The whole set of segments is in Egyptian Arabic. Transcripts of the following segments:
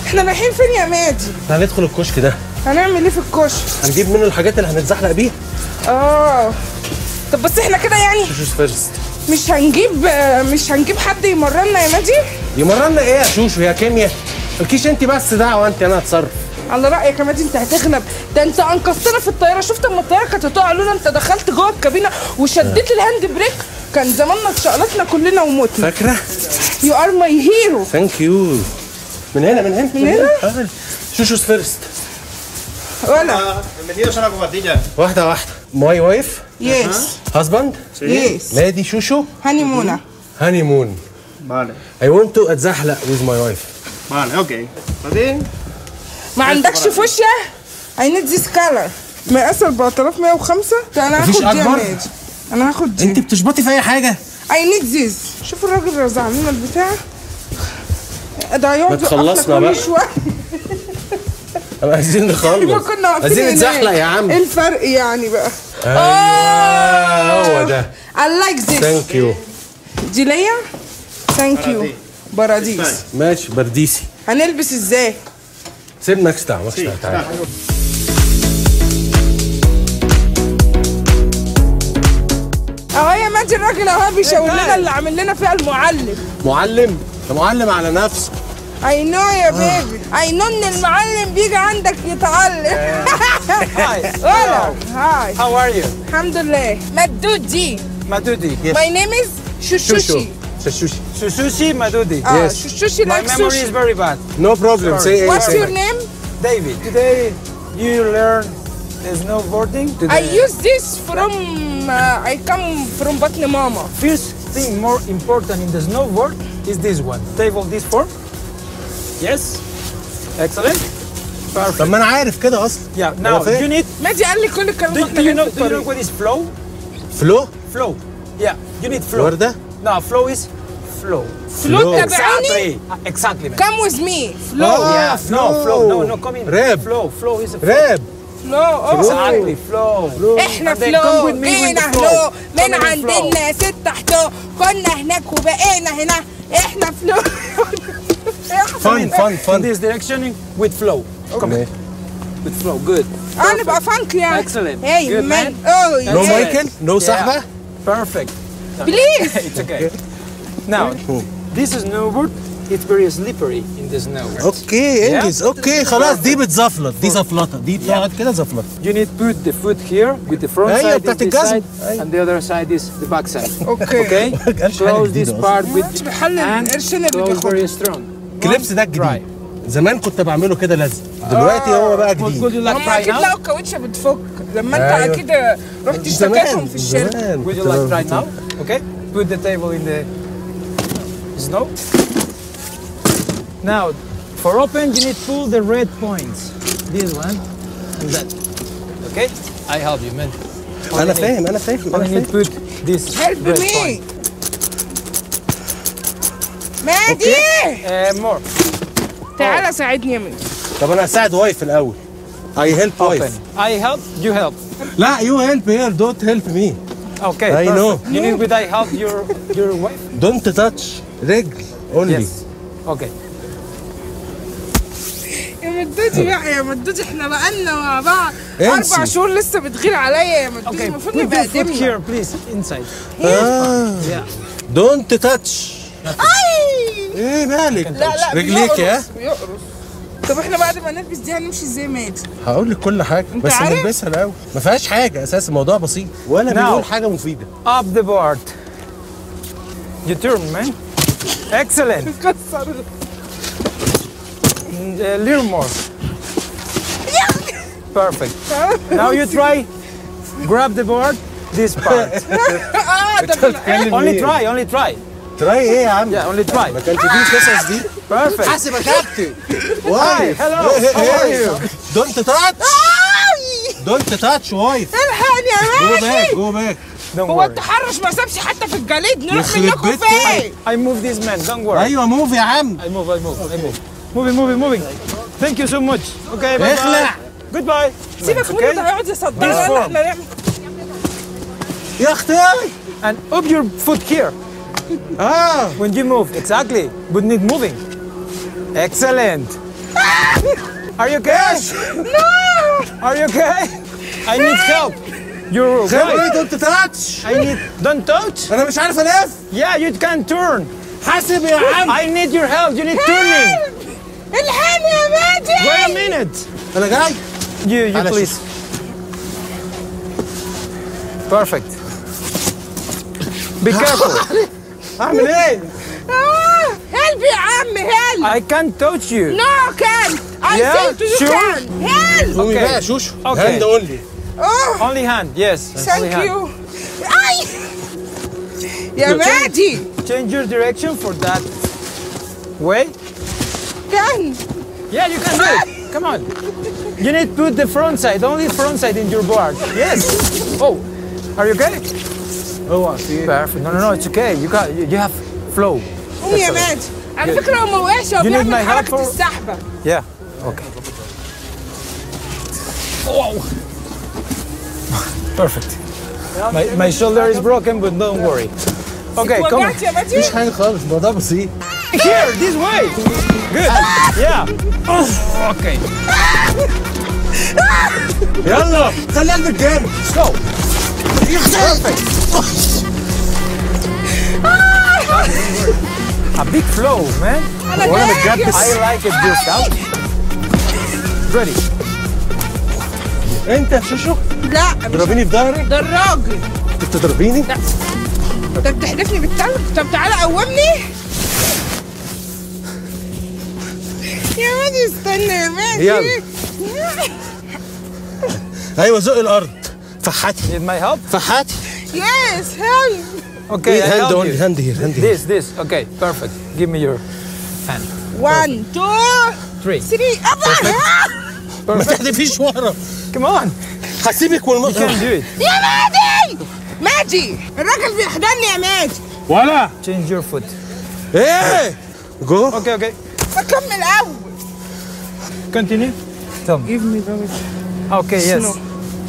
احنا رايحين فين يا مادي احنا هندخل الكشك ده هنعمل ايه في الكشك هنجيب منه الحاجات اللي هنتزحلق بيها اه طب بس احنا كده يعني شوشوس فيرست مش هنجيب آه، مش هنجيب حد يمرنا يا مادي يمرنا ايه يا شوشو يا كيمياء مالكيش انت بس دعوه انت انا اتصرف على رايك يا مادي انت هتغلب ده انت انقذتنا في الطياره شفت اما الطياره كانت هتقع لولا انت دخلت جوه الكابينه وشديت الهاند بريك كان زماننا اتشقلطنا كلنا ومتنا فاكره يو ار ماي هيرو ثانك يو من هنا من هنا من هنا؟ آه. شوشوس فيرست ولا Bienvenidos a la cobatilla. واحده واحده ماي وايف يس هازباند يس مادي شوشو هاني منى هاني مون Vale, اي ونت تو اتزحلق ويز ماي وايف vale, ok. ¿Para ما عندكش فوشيا اي نيد ذيس كالر مقاس 4105 ده انا مفيش هاخد دي يا أكبر؟ مادي انا هاخد دي انت بتشبطي في اي حاجه اي نيد ذيس شوف الراجل رزع لنا البتاع ده هيقعد ما تخلصنا يوقفنا بقى. كل شويه انا عايزين ما نخلص كنا واقفين عايزين هناك. نتزحلق يا عم ايه الفرق يعني بقى ايوه هو ده I like this ثانك يو دي ليا ثانك يو باراديس ماشي برديسي هنلبس ازاي سيب ماكس تعال ماكس تعال تعال اهو يا ماجي الراجل اهو بيشاور لنا اللي عامل لنا فيها المعلم معلم ده معلم على نفسه اي نو يا بيبي اي نو ان المعلم بيجي عندك يتعلم ولا هاي How are you? الحمد لله مدودي Madudi. ماي نيم از شوشوشي شوشوشي Susushi Madudi. اه Yes. شوشوشي My لايك memory is سوشي very bad. نو بروبلم سي ايه واتس يور نيم David, today you learn snowboarding. Today. I use this from uh, I come from بطن ماما First thing more important in the snowboard is this one. Table this form. Yes. Excellent. Perfect. طب ما انا عارف كده اصلا Yeah. أنا Now فاهم. you need. ماجي قال لي كل الكلام Do, ده do احنا you جايين know? في Do you know الطريق what is flow? فلو Flow. Yeah. You need flow. ورده No, flow is flow. فلو Flow. تابعوني Exactly. Exactly. man. come with me flow آه، Yeah. No flow. No, no. Come in. Rap. Flow. Flow is a flow. راب flow اه Exactly. Flow. احنا And then come فلو with me with جينا the flow. فلو من Come in flow. عندنا ستة حتو كنا هناك وبقينا هنا احنا فلو فن فن in فن this direction with flow. Come on. With flow. Good. اه نبقى فانك يعني Excellent. هاي Good, مان man. اوه نو Excellent. مايكل نو سحبه Perfect. بليز It's okay. Now, this snowboard, it's very slippery in the snow. اوكي انجز Yeah. اوكي خلاص دي بتزفلط دي زفلطه دي بتقعد كده زفلطه You need put the foot here with the front أيوة، side is بتاعت this الجزم. side أيوة. and the other side is the back side. اوكي Okay? قالش حاجة Close this جديدة part with مش بحل and القرشين اللي close بياخدها very strong. كليبس ده الجديد Dry. زمان كنت بعمله كده لازم دلوقتي هو بقى Would, would جديد you like هم try اكيد now? لقوا الكاوتشه بتفك لما انت أيوة. اكيد رحت اشتكيتهم في الشركه زمان Would you كنت like try بعمل now? Okay? Put the table in the snow. Now, for open, you need to pull the red points. This one and that. Okay? I help you, man. انا فاهم انا فاهم انا Only need فاهم to put this هيلب red مي point. مادي Uh, more. تعالى ساعدني يا مادي طب انا هساعد وايف الاول اي هيلب Open. وايف I help, you help. لا يو هيلب هير دونت هيلب مي Okay. I perfect. know. You need with I help your your wife? دونت تاتش رجل اونلي Yes. Okay. يا مدودي بقى يا مدودي احنا بقالنا مع بعض انسي. اربع شهور لسه بتغير عليا يا مدودي Okay. المفروض Put نبقى your foot قدمنا here, please, inside. اه Yeah. دونت تاتش اي ايه مالك لا لا رجليك يا بيقرص- بيقرص طب احنا بعد ما نلبس دي هنمشي ازاي مادي هقول لك كل حاجه انت بس عارف؟ نلبسها الاول ما فيهاش حاجه اساسا الموضوع بسيط ولا Now. بنقول حاجه مفيده Up the board. You turn, man. Excellent. كسر Mm, A little more. Perfect. Now you try. Grab the board. This part. اه ده في- only try. Only try. تراي ايه يا عم Yeah. Only try. ما كانش فيه قصص دي Perfect. حاسب يا كابتن Hi. وايف Hello. How are you? دونت تاتش آي! دونت تاتش وايف الحقني يا جو باك ماشي جو باك Don't هو worry. التحرش ما سابش حتى في الجليد نروح يخرب منكم بيت فين I move this man. Don't worry. ايوه موف يا عم I move. I move. I move. Moving. Moving. Moving. Thank you so much. Okay. Bye. اخلع. bye. Goodbye. سيبك منه ده هيقعد يصدرنا This احنا form. نعمل يا اختي And up your foot here. اه When you move, exactly. But need moving. Excellent. Are you okay? No! Are you okay? I need help. You're خبري right. دونت تاتش I need. Don't touch. انا مش عارف الف Yeah, you can turn. حاسب يا عم I need your help. You need turning. الحقني يا ماجد Wait a minute. انا جاي You, you تعالى please. Perfect. Be careful. اعمل ايه؟ آه، هلب يا عم هلب I can't touch you. No can I Yeah, say to you sure. can help قومي Okay. بقى يا شوشو Okay. هاند اونلي Oh Only hand. Yes. only thank hand. you أي يا ماجي Change your direction for that way. can Yeah, you can do it. Come on. You need to put the front side, only front side in your board. Yes. Oh, are you okay? اوعى في ايه؟ Perfect. No, no, no. It's okay. You got. You, you have flow. قوم يا ماجي على فكرة هو ما وقعش هو You need بيعمل my help حركة for- السحبة Yeah. Okay. Wow. Perfect. My, my shoulder is broken, but don't worry. Okay, come on. وجعت يا ماجي مفيش حاجه خالص الموضوع بسيط Here, this way. Good. Yeah. Okay. يلا خلي قلبك جامد Go. Perfect. A big flow, man. أنا وانا جاي متجبس I like it just out. Ready. انت يا شوشو لا مش تضربيني في ظهري ده الراجل انت تضربيني انت بتحدفني بالتلج طب تعالى قومني يا ماجي استنى يا ماجي يلا. ايوه زق الارض فحاتي Need my help? فحاتي يس هيلب Okay, I هاند help اونلي you. هاند هير هاند هير This, this. Okay, perfect. Give me your hand. 1 2 Three. 3 ابا ما Perfect. تحدفيش ورا Come on. هسيبك You والم can do it. يا ماجي ماجي الراجل بيحضني يا ماجي ولا Change your foot. ايه جو Okay, okay. بكمل اول Continue. Tell me. Give me baby. Okay, yes. No.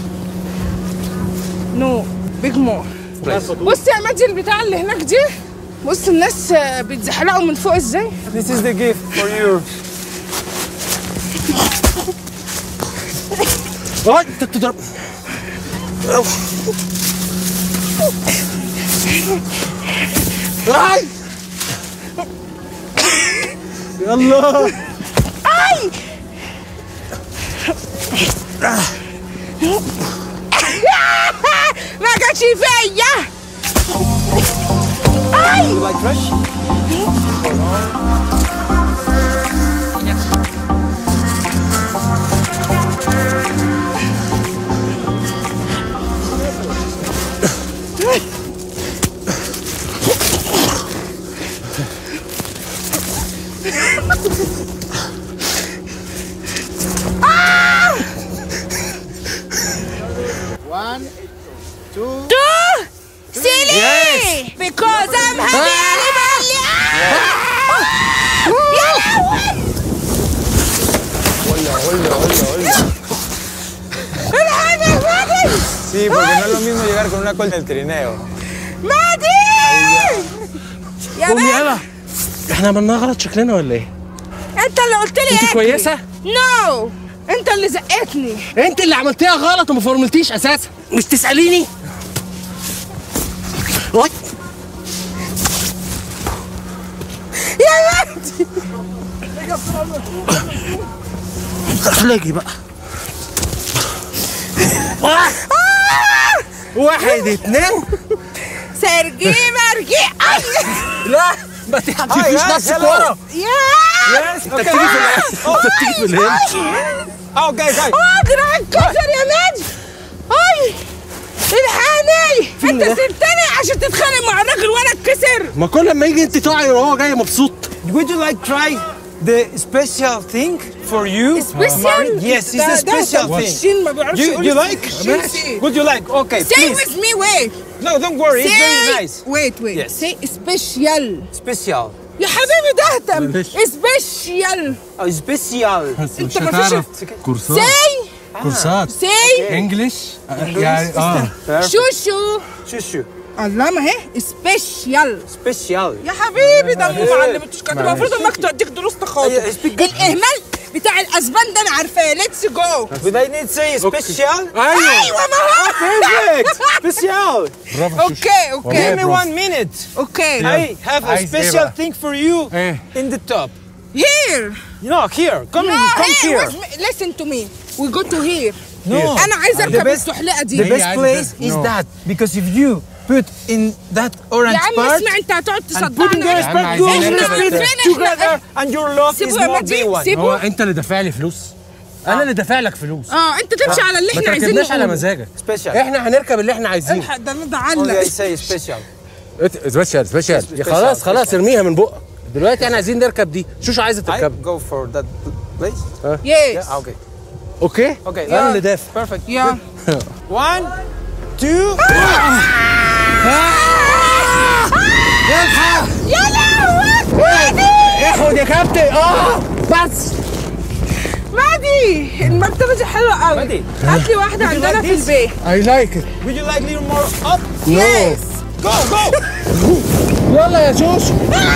No. Big more. Please. بص يا ماجي البتاع اللي هناك دي بص الناس آه، بيتزحلقوا من فوق ازاي This is the gift for you. اه انت بتضرب اي يلا اي ما كانش فيا اي You like fresh? Do silly because I'm happy Sí, porque no es lo mismo llegar con una cola del trineo. مادي يا قومي بنت يلا احنا عملناها غلط شكلنا ولا ايه؟ انت اللي قلت لي انت اكل. كويسة؟ نو انت اللي زقتني انت اللي عملتيها غلط وما فرملتيش اساسا مش تساليني وات يا بنتي اخلقي بقى واحد اتنين سرجي مرجي اي لا ما تحدفيش Hi, guys, نفسك hello. ورا يا Yes, انت بتيجي في الهند انت بتيجي في الهند Oh, guys, guys. اه دراعك اتكسر يا ماجي اي الحقني انت ده؟ سبتني عشان تتخانق مع الراجل وانا اتكسر ما كل ما يجي انت تقعي وهو جاي مبسوط Would you like try the special thing for you? Special? Yes, it's ده- a ده special طب thing. الشين ما بيعرفش You, يقول you like? الشين. Would you like? Okay, Say please. with me wait No, don't worry. It's very Say nice. wait wait Yes. say special Special. يا حبيبي ده اهتم معلش. سبيشال Oh, special. انت ما فيش كورسات سي كورسات سي انجلش يعني اه Perfect. شوشو Shushu. الله ما هي سبيشال Special. يا حبيبي ده مو معلم انتوا كاتب المفروض امك تديك دروس أي- تخاطب speak good. الاهمال بتاع الاسبان ده انا عارفاه ليتس جو But I need to say special. ايوه ايوه ما هو Perfect. Special. اوكي اوكي Give me one minute. اوكي I have a عايز إيه special بقى؟ thing for you إيه؟ in the top. here You know, here. Come no in. Come here here. wait, listen to me we go to here No. انا عايزه The اركب best- السحلقه The دي هي best عايزة place ده. is No. that because if you put in that orange يا عم part اسمع انت هتقعد and putting the تصدعنا orange عم part عايزين goes نركب with التاني. it together and your love is سيبوا يا more ماجي day one. هو سيبوا انت اللي دافع لي فلوس انا اللي دافع لك فلوس اه انت تمشي على اللي ما احنا عايزين تركبناش على نقوله. مزاجك Special. احنا هنركب اللي احنا عايزينه الحق ده انا Only I بعلق say special. سبيشال سبيشال Special, خلاص خلاص special. ارميها من بقك دلوقتي احنا عايزين نركب دي شوشو عايزه I تركب go for that place. يس Yeah. Okay. اوكي Okay. انا اللي دافع Perfect. يا One, two. يا لهوي اخد يا كابتن اه بس مادي المكتبه دي حلوه قوي مادي. هات لي واحده Would you عندنا like في this? البيت اي لايك ات Would you like a little more up? نو Go, go. يلا يا شوشو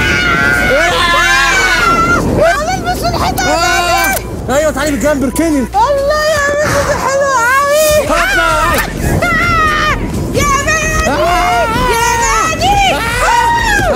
البس الحيطه آه. ايوه تعالي بالجنب اركني الله يا مادي دي حلوه قوي يا مادي يا مادي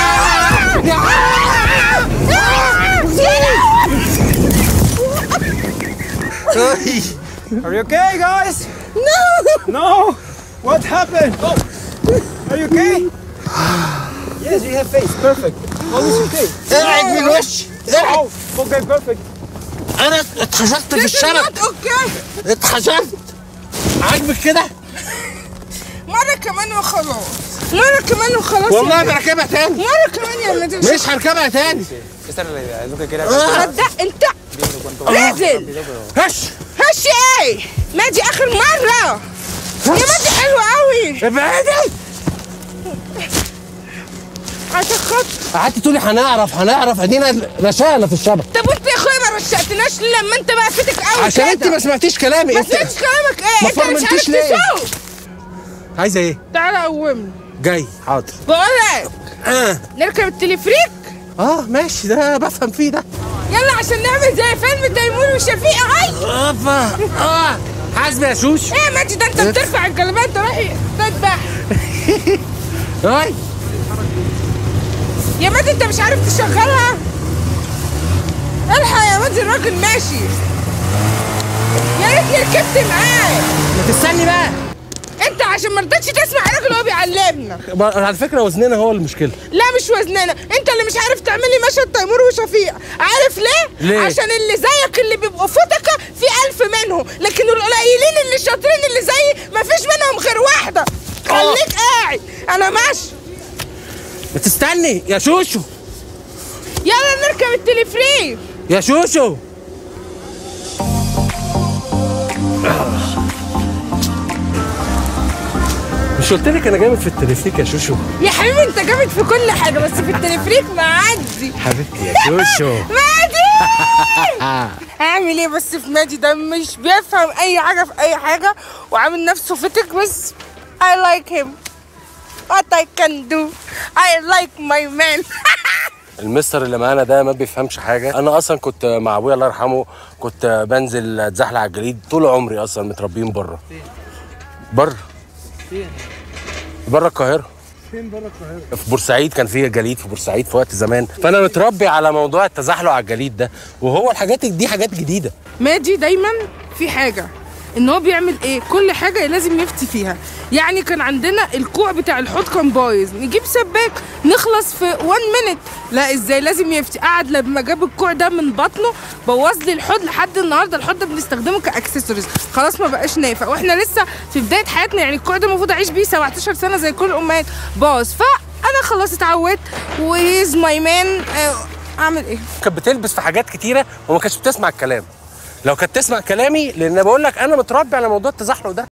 Are you okay, guys? No! No. What happened? Oh. Are you okay? yes, you have face. Perfect. All is okay. ابعد من وشي ابعد Oh, okay, perfect. انا اتحشرت في This is الشبك not okay. اتحشرت عاجبك كده مرة كمان وخلاص مرة كمان وخلاص والله يا ما راكبها تاني مرة كمان يا مادي مش هركبها تاني Esta es la idea, es lo que quería صدق انت نازل هش هش ايه مادي اخر مرة يا مادي حلوة قوي ابعدي عشان خاطر قعدت تقولي هنعرف هنعرف ادينا رشانا في الشبك طب وانت يا اخويا ما رشقتناش ليه لما انت بقى فيتك قوي عشان كده؟ انت ما سمعتيش كلامي ما انت سمعتش كلامك ايه ما انت مش عارف فرملتيش ليه؟ تسوق عايزه ايه تعالى قومني جاي حاضر بقول لك اه نركب التليفريك اه ماشي ده بفهم فيه ده يلا عشان نعمل زي فيلم تيمور وشفيقة هاي اوبا اه حاسبه يا شوش ايه يا ماجي ده انت بترفع الجلابيه انت رايح تذبح هاي يا ماجي انت مش عارف تشغلها الحق يا ماجي الراجل ماشي يا ريتني ركبت معاه ما تستني بقى انت عشان ما رضيتش تسمع الراجل وهو بيعلمنا بقى- على فكره وزننا هو المشكله لا مش وزننا انت اللي مش عارف تعملي مشهد تيمور وشفيق عارف ليه؟ ليه؟ عشان اللي زيك اللي بيبقوا فتكة في ألف منهم لكن القليلين اللي شاطرين اللي زيي مفيش منهم غير واحدة خليك قاعد أنا ماشي ما تستني يا شوشو يلا نركب التليفريك يا شوشو مش قلت لك انا جامد في التلفريك يا شوشو يا حبيبي انت جامد في كل حاجة بس في التليفريك معدي حبيبتي يا شوشو مادي هعمل ايه بس في مادي ده مش بيفهم اي حاجة في اي حاجة وعامل نفسه فتك بس I like him what I can do I like my man المستر اللي معانا ده ما بيفهمش حاجه انا اصلا كنت مع ابويا الله يرحمه كنت بنزل اتزحلق على الجليد طول عمري اصلا متربيين بره بره بره القاهره فين بره القاهره؟ في بورسعيد كان في جليد في بورسعيد في وقت زمان فانا متربي على موضوع التزحلق على الجليد ده وهو الحاجات دي حاجات جديده ماجي دايما في حاجه ان هو بيعمل ايه كل حاجه لازم يفتي فيها يعني كان عندنا الكوع بتاع الحوض كان بايظ نجيب سباك نخلص في 1 مينت لا ازاي لازم يفتي قعد لما جاب الكوع ده من بطنه بوظ لي الحوض لحد النهارده الحوض ده بنستخدمه كاكسسوارز خلاص ما بقاش نافع واحنا لسه في بدايه حياتنا يعني الكوع ده المفروض اعيش بيه 17 سنه زي كل الامهات باظ فانا خلاص اتعودت وهيز ماي مان اعمل ايه كانت بتلبس في حاجات كتيره وما كانتش بتسمع الكلام لو كانت تسمع كلامي لان بقول لك انا متربي على موضوع التزحلق ده